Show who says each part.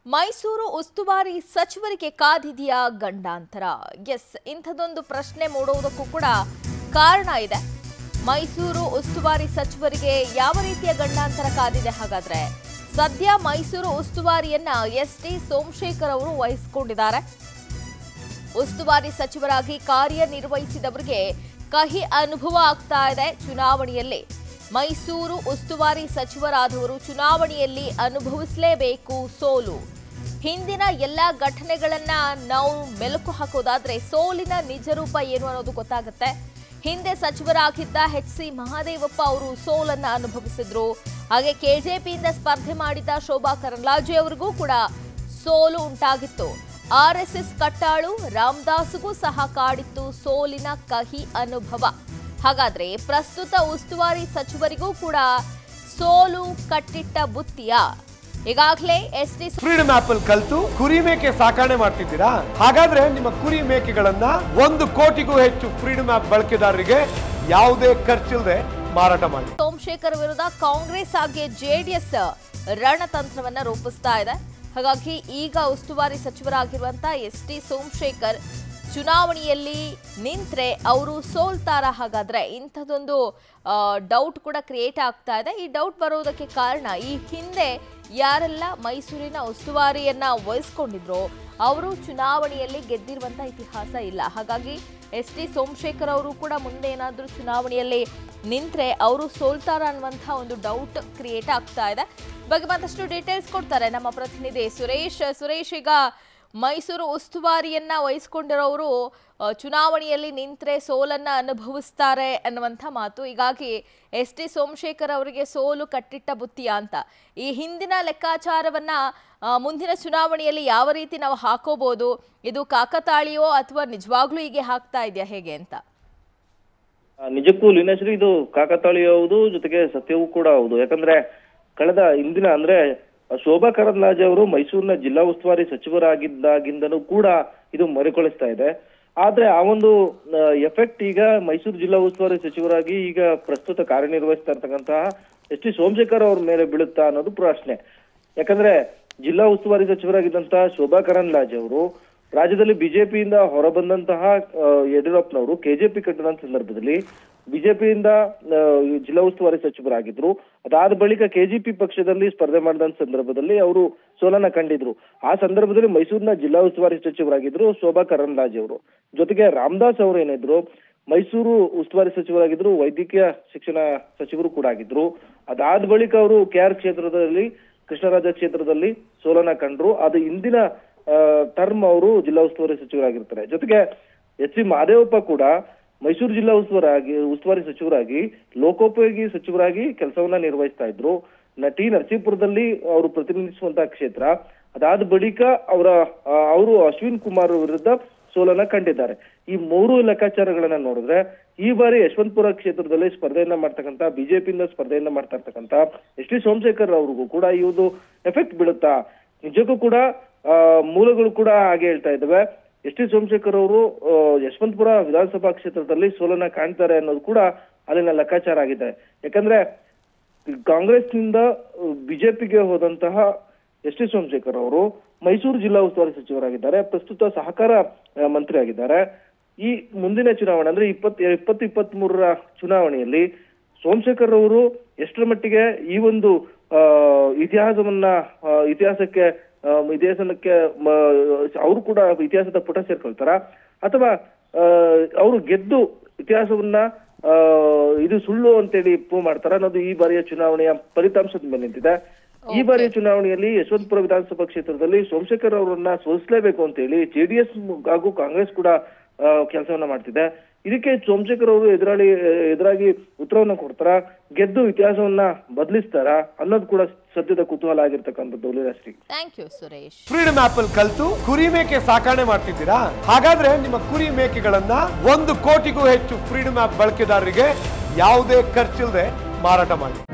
Speaker 1: ಮೈಸೂರು ಉಸ್ತುವಾರಿ ಸಚಿವರಿಗೆ ಕಾದಿದೆಯಾ ಗಂಡಾಂತರ ಎಸ್ ಇಂಥದೊಂದು ಪ್ರಶ್ನೆ ಮೂಡುವುದಕ್ಕೂ ಕೂಡ ಕಾರಣ ಇದೆ ಮೈಸೂರು ಉಸ್ತುವಾರಿ ಸಚಿವರಿಗೆ ಯಾವ ರೀತಿಯ ಗಂಡಾಂತರ ಕಾದಿದೆ ಹಾಗಾದ್ರೆ ಸದ್ಯ ಮೈಸೂರು ಉಸ್ತುವಾರಿಯನ್ನ ಎಸ್ ಟಿ ಸೋಮಶೇಖರ್ ಅವರು ವಹಿಸಿಕೊಂಡಿದ್ದಾರೆ ಉಸ್ತುವಾರಿ ಸಚಿವರಾಗಿ ಕಾರ್ಯನಿರ್ವಹಿಸಿದವರಿಗೆ ಕಹಿ ಅನುಭವ ಆಗ್ತಾ ಇದೆ ಚುನಾವಣೆಯಲ್ಲಿ ಮೈಸೂರು ಉಸ್ತುವಾರಿ ಸಚಿವರಾದವರು ಚುನಾವಣೆಯಲ್ಲಿ ಅನುಭವಿಸಲೇಬೇಕು ಸೋಲು ಹಿಂದಿನ ಎಲ್ಲ ಘಟನೆಗಳನ್ನ ನಾವು ಮೆಲುಕು ಹಾಕೋದಾದ್ರೆ ಸೋಲಿನ ನಿಜ ರೂಪ ಏನು ಅನ್ನೋದು ಗೊತ್ತಾಗುತ್ತೆ ಹಿಂದೆ ಸಚಿವರಾಗಿದ್ದ ಎಚ್ ಸಿ ಮಹಾದೇವಪ್ಪ ಅವರು ಸೋಲನ್ನ ಅನುಭವಿಸಿದ್ರು ಹಾಗೆ ಕೆಜೆಪಿಯಿಂದ ಸ್ಪರ್ಧೆ ಮಾಡಿದ ಶೋಭಾ ಕರಂದ್ಲಾಜೆ ಅವರಿಗೂ ಕೂಡ ಸೋಲು ಉಂಟಾಗಿತ್ತು ಆರ್ಎಸ್ಎಸ್ ಕಟ್ಟಾಳು ರಾಮದಾಸ್ಗೂ ಸಹ ಕಾಡಿತ್ತು ಸೋಲಿನ ಕಹಿ ಅನುಭವ ಹಾಗಾದ್ರೆ ಪ್ರಸ್ತುತ ಉಸ್ತುವಾರಿ ಸಚಿವರಿಗೂ ಕೂಡ ಸೋಲು ಕಟ್ಟಿಟ್ಟ ಬುತ್ತಿಯ ಈಗಾಗಲೇ ಎಸ್ ಟಿ
Speaker 2: ಫ್ರೀಡಮ್ ಆಪ್ ಅಲ್ಲಿ ಕಲ್ತು ಕುರಿ ಮೇಕೆ ಸಾಕಣೆ ಮಾಡ್ತಿದ್ದೀರಾ ಹಾಗಾದ್ರೆ ನಿಮ್ಮ ಕುರಿ ಮೇಕೆಗಳನ್ನ ಒಂದು ಕೋಟಿಗೂ ಹೆಚ್ಚು ಫ್ರೀಡಮ್ ಆಪ್ ಬಳಕೆದಾರರಿಗೆ ಯಾವುದೇ ಖರ್ಚಿಲ್ಲದೆ ಮಾರಾಟ ಮಾಡಿ
Speaker 1: ಸೋಮಶೇಖರ್ ವಿರುದ್ಧ ಕಾಂಗ್ರೆಸ್ ಹಾಗೆ ಜೆಡಿಎಸ್ ರಣತಂತ್ರವನ್ನ ರೂಪಿಸ್ತಾ ಇದೆ ಹಾಗಾಗಿ ಈಗ ಉಸ್ತುವಾರಿ ಸಚಿವರಾಗಿರುವಂತ ಎಸ್ ಟಿ ಸೋಮಶೇಖರ್ ಚುನಾವಣೆಯಲ್ಲಿ ನಿಂತ್ರೆ ಅವರು ಸೋಲ್ತಾರ ಹಾಗಾದ್ರೆ ಇಂಥದ್ದೊಂದು ಡೌಟ್ ಕೂಡ ಕ್ರಿಯೇಟ್ ಆಗ್ತಾ ಇದೆ ಈ ಡೌಟ್ ಬರೋದಕ್ಕೆ ಕಾರಣ ಈ ಹಿಂದೆ ಯಾರೆಲ್ಲ ಮೈಸೂರಿನ ಉಸ್ತುವಾರಿಯನ್ನ ವಹಿಸ್ಕೊಂಡಿದ್ರೋ ಅವರು ಚುನಾವಣೆಯಲ್ಲಿ ಗೆದ್ದಿರುವಂತ ಇತಿಹಾಸ ಇಲ್ಲ ಹಾಗಾಗಿ ಎಸ್ ಟಿ ಸೋಮಶೇಖರ್ ಅವರು ಕೂಡ ಮುಂದೆ ಏನಾದರೂ ಚುನಾವಣೆಯಲ್ಲಿ ನಿಂತ್ರೆ ಅವರು ಸೋಲ್ತಾರ ಅನ್ನುವಂಥ ಒಂದು ಡೌಟ್ ಕ್ರಿಯೇಟ್ ಆಗ್ತಾ ಇದೆ ಬಗ್ಗೆ ಮತ್ತಷ್ಟು ಡೀಟೇಲ್ಸ್ ಕೊಡ್ತಾರೆ ನಮ್ಮ ಪ್ರತಿನಿಧಿ ಸುರೇಶ್ ಸುರೇಶ್ ಈಗ ಮೈಸೂರು ಉಸ್ತುವಾರಿಯನ್ನ ವಹಿಸ್ಕೊಂಡಿರೋರು ಆ, ಚುನಾವಣೆಯಲ್ಲಿ ನಿಂತ್ರೆ ಸೋಲನ್ನ ಅನುಭವಿಸ್ತಾರೆ ಅನ್ನುವಂಥ ಮಾತು ಹೀಗಾಗಿ ಎಸ್ ಟಿ ಸೋಮಶೇಖರ್ ಅವರಿಗೆ ಸೋಲು ಕಟ್ಟಿಟ್ಟ ಬುತ್ತಿಯ ಅಂತ ಈ ಹಿಂದಿನ ಲೆಕ್ಕಾಚಾರವನ್ನ ಆ, ಮುಂದಿನ ಚುನಾವಣೆಯಲ್ಲಿ ಯಾವ ರೀತಿ ನಾವು ಹಾಕೋಬಹುದು ಇದು ಕಾಕತಾಳಿಯೋ ಅಥವಾ ನಿಜವಾಗ್ಲೂ ಹೀಗೆ ಹಾಕ್ತಾ ಇದೆಯಾ ಹೇಗೆ ಅಂತ
Speaker 3: ಆ, ನಿಜಕ್ಕೂ ಲೀನಾಶ್ರೀ ಇದು ಕಾಕತಾಳಿ ಹೌದು ಜೊತೆಗೆ ಸತ್ಯವೂ ಕೂಡ ಹೌದು ಯಾಕಂದ್ರೆ ಕಳೆದ ಇಂದಿನ ಅಂದ್ರೆ ಶೋಭಾ ಕರಂದ್ಲಾಜೆ ಅವರು ಮೈಸೂರಿನ ಜಿಲ್ಲಾ ಉಸ್ತುವಾರಿ ಸಚಿವರಾಗಿದ್ದಾಗಿಂದನೂ ಕೂಡ ಇದು ಮರುಕಳಿಸ್ತಾ ಇದೆ ಆದ್ರೆ ಆ ಒಂದು ಎಫೆಕ್ಟ್ ಈಗ ಮೈಸೂರು ಜಿಲ್ಲಾ ಉಸ್ತುವಾರಿ ಸಚಿವರಾಗಿ ಈಗ ಪ್ರಸ್ತುತ ಕಾರ್ಯನಿರ್ವಹಿಸ್ತಾ ಇರ್ತಕ್ಕಂತಹ ಎಸ್ ಟಿ ಸೋಮಶೇಖರ್ ಅವ್ರ ಮೇಲೆ ಬೀಳುತ್ತಾ ಅನ್ನೋದು ಪ್ರಶ್ನೆ ಯಾಕಂದ್ರೆ ಜಿಲ್ಲಾ ಉಸ್ತುವಾರಿ ಸಚಿವರಾಗಿದ್ದಂತಹ ಶೋಭಾ ಕರಂದ್ಲಾಜೆ ಅವರು ರಾಜ್ಯದಲ್ಲಿ ಬಿಜೆಪಿಯಿಂದ ಹೊರಬಂದಂತಹ ಆ, ಯಡಿಯೂರಪ್ಪನವರು ಕೆಜೆಪಿ ಕಟ್ಟಿದಂತ ಸಂದರ್ಭದಲ್ಲಿ ಬಿಜೆಪಿಯಿಂದ ಜಿಲ್ಲಾ ಉಸ್ತುವಾರಿ ಸಚಿವರಾಗಿದ್ರು ಅದಾದ ಬಳಿಕ ಕೆಜಿಪಿ ಪಕ್ಷದಲ್ಲಿ ಸ್ಪರ್ಧೆ ಮಾಡಿದಂತ ಸಂದರ್ಭದಲ್ಲಿ ಅವರು ಸೋಲನ್ನ ಕಂಡಿದ್ರು ಆ ಸಂದರ್ಭದಲ್ಲಿ ಮೈಸೂರಿನ ಜಿಲ್ಲಾ ಉಸ್ತುವಾರಿ ಸಚಿವರಾಗಿದ್ರು ಶೋಭಾ ಕರಂದ್ಲಾಜೆ ಅವರು ಜೊತೆಗೆ ರಾಮದಾಸ್ ಅವರು ಏನಿದ್ರು ಮೈಸೂರು ಉಸ್ತುವಾರಿ ಸಚಿವರಾಗಿದ್ರು ವೈದ್ಯಕೀಯ ಶಿಕ್ಷಣ ಸಚಿವರು ಕೂಡ ಆಗಿದ್ರು ಅದಾದ ಬಳಿಕ ಅವರು ಕೆಆರ್ ಕ್ಷೇತ್ರದಲ್ಲಿ ಕೃಷ್ಣರಾಜ ಕ್ಷೇತ್ರದಲ್ಲಿ ಸೋಲನ ಕಂಡ್ರು ಅದು ಇಂದಿನ ಟರ್ಮ್ ಅವರು ಜಿಲ್ಲಾ ಉಸ್ತುವಾರಿ ಸಚಿವರಾಗಿರ್ತಾರೆ ಜೊತೆಗೆ ಎಚ್ ಸಿ ಮಹದೇವಪ್ಪ ಕೂಡ ಮೈಸೂರು ಜಿಲ್ಲಾ ಉಸ್ತುವಾರಾಗಿ ಉಸ್ತುವಾರಿ ಸಚಿವರಾಗಿ ಲೋಕೋಪಯೋಗಿ ಸಚಿವರಾಗಿ ಕೆಲಸವನ್ನ ನಿರ್ವಹಿಸ್ತಾ ಇದ್ರು ನ- ಟಿ ನರಸೀಪುರದಲ್ಲಿ ಅವರು ಪ್ರತಿನಿಧಿಸುವಂತಹ ಕ್ಷೇತ್ರ ಅದಾದ ಬಳಿಕ ಅವರ ಅವರು ಅಶ್ವಿನ್ ಕುಮಾರ್ ವಿರುದ್ಧ ಸೋಲನ್ನ ಕಂಡಿದ್ದಾರೆ ಈ ಮೂರು ಲೆಕ್ಕಾಚಾರಗಳನ್ನ ನೋಡಿದ್ರೆ ಈ ಬಾರಿ ಯಶವಂತಪುರ ಕ್ಷೇತ್ರದಲ್ಲಿ ಸ್ಪರ್ಧೆಯನ್ನ ಮಾಡ್ತಕ್ಕಂತ ಬಿಜೆಪಿಯಿಂದ ಸ್ಪರ್ಧೆಯನ್ನ ಮಾಡ್ತಾ ಇರ್ತಕ್ಕಂತ ಎಸ್ ಟಿ ಸೋಮಶೇಖರ್ ಅವ್ರಿಗೂ ಕೂಡ ಈ ಒಂದು ಎಫೆಕ್ಟ್ ಬೀಳುತ್ತಾ ನಿಜಕ್ಕೂ ಕೂಡ ಆ, ಮೂಲಗಳು ಕೂಡ ಹಾಗೆ ಹೇಳ್ತಾ ಇದ್ದಾವೆ ಎಸ್ ಟಿ ಸೋಮಶೇಖರ್ ಅವರು ಆ, ಯಶವಂತಪುರ ವಿಧಾನಸಭಾ ಕ್ಷೇತ್ರದಲ್ಲಿ ಸೋಲನ್ನ ಕಾಣ್ತಾರೆ ಅನ್ನೋದು ಕೂಡ ಅಲ್ಲಿನ ಲೆಕ್ಕಾಚಾರ ಆಗಿದೆ ಯಾಕಂದ್ರೆ ಕಾಂಗ್ರೆಸ್ನಿಂದ ಬಿಜೆಪಿಗೆ ಹೋದಂತಹ ಎಸ್ ಟಿ ಸೋಮಶೇಖರ್ ಅವರು ಮೈಸೂರು ಜಿಲ್ಲಾ ಉಸ್ತುವಾರಿ ಸಚಿವರಾಗಿದ್ದಾರೆ ಪ್ರಸ್ತುತ ಸಹಕಾರ ಆ, ಮಂತ್ರಿ ಆಗಿದ್ದಾರೆ ಈ ಮುಂದಿನ ಚುನಾವಣೆ ಅಂದ್ರೆ ಇಪ್ಪತ್ ಇಪ್ಪತ್ತು ಇಪ್ಪತ್ತ್ ಮೂರರ ಚುನಾವಣೆಯಲ್ಲಿ ಸೋಮಶೇಖರ್ ಅವರು ಎಷ್ಟರ ಮಟ್ಟಿಗೆ ಈ ಒಂದು ಆ, ಇತಿಹಾಸವನ್ನ ಆ, ಇತಿಹಾಸಕ್ಕೆ ಆ, ಇತಿಹಾಸಕ್ಕೆ ಅವರು ಕೂಡ ಇತಿಹಾಸದ ಪುಟ ಸೇರ್ಕೊಳ್ತಾರ ಅಥವಾ ಅವರು ಗೆದ್ದು ಇತಿಹಾಸವನ್ನ ಆ, ಇದು ಸುಳ್ಳು ಅಂತೇಳಿ ಪ್ರೂವ್ ಮಾಡ್ತಾರ ಅನ್ನೋದು ಈ ಬಾರಿಯ ಚುನಾವಣೆಯ ಫಲಿತಾಂಶದ ಮೇಲೆ ನಿಂತಿದೆ ಈ ಬಾರಿಯ ಚುನಾವಣೆಯಲ್ಲಿ ಯಶವಂತಪುರ ವಿಧಾನಸಭಾ ಕ್ಷೇತ್ರದಲ್ಲಿ ಸೋಮಶೇಖರ್ ಅವರನ್ನ ಸೋಲಿಸಲೇಬೇಕು ಅಂತ ಹೇಳಿ ಜೆಡಿಎಸ್ ಹಾಗೂ ಕಾಂಗ್ರೆಸ್ ಕೂಡ ಕೆಲಸವನ್ನ ಮಾಡ್ತಿದೆ ಇದಕ್ಕೆ ಸೋಮಶೇಖರ್ ಅವರು ಎದುರಾಳಿ ಎದುರಾಗಿ ಉತ್ತರವನ್ನ ಕೊಡ್ತಾರ ಗೆದ್ದು ಇತಿಹಾಸವನ್ನ ಬದಲಿಸ್ತಾರ ಅನ್ನೋದು ಕೂಡ ಸದ್ಯದ ಕುತೂಹಲ ಆಗಿರ್ತಕ್ಕಂಥದ್ದು Leelashree
Speaker 1: thank you Suresh
Speaker 2: freedom app ಅಲ್ಲಿ ಕಲ್ತು ಕುರಿ ಮೇಕೆ ಸಾಕಣೆ ಮಾಡ್ತಿದ್ದೀರಾ ಹಾಗಾದ್ರೆ ನಿಮ್ಮ ಕುರಿ ಮೇಕೆಗಳನ್ನ ಒಂದು ಕೋಟಿಗೂ ಹೆಚ್ಚು ಫ್ರೀಡಮ್ ಆಪ್ ಬಳಕೆದಾರರಿಗೆ ಯಾವುದೇ ಖರ್ಚಿಲ್ಲದೆ ಮಾರಾಟ ಮಾಡಿ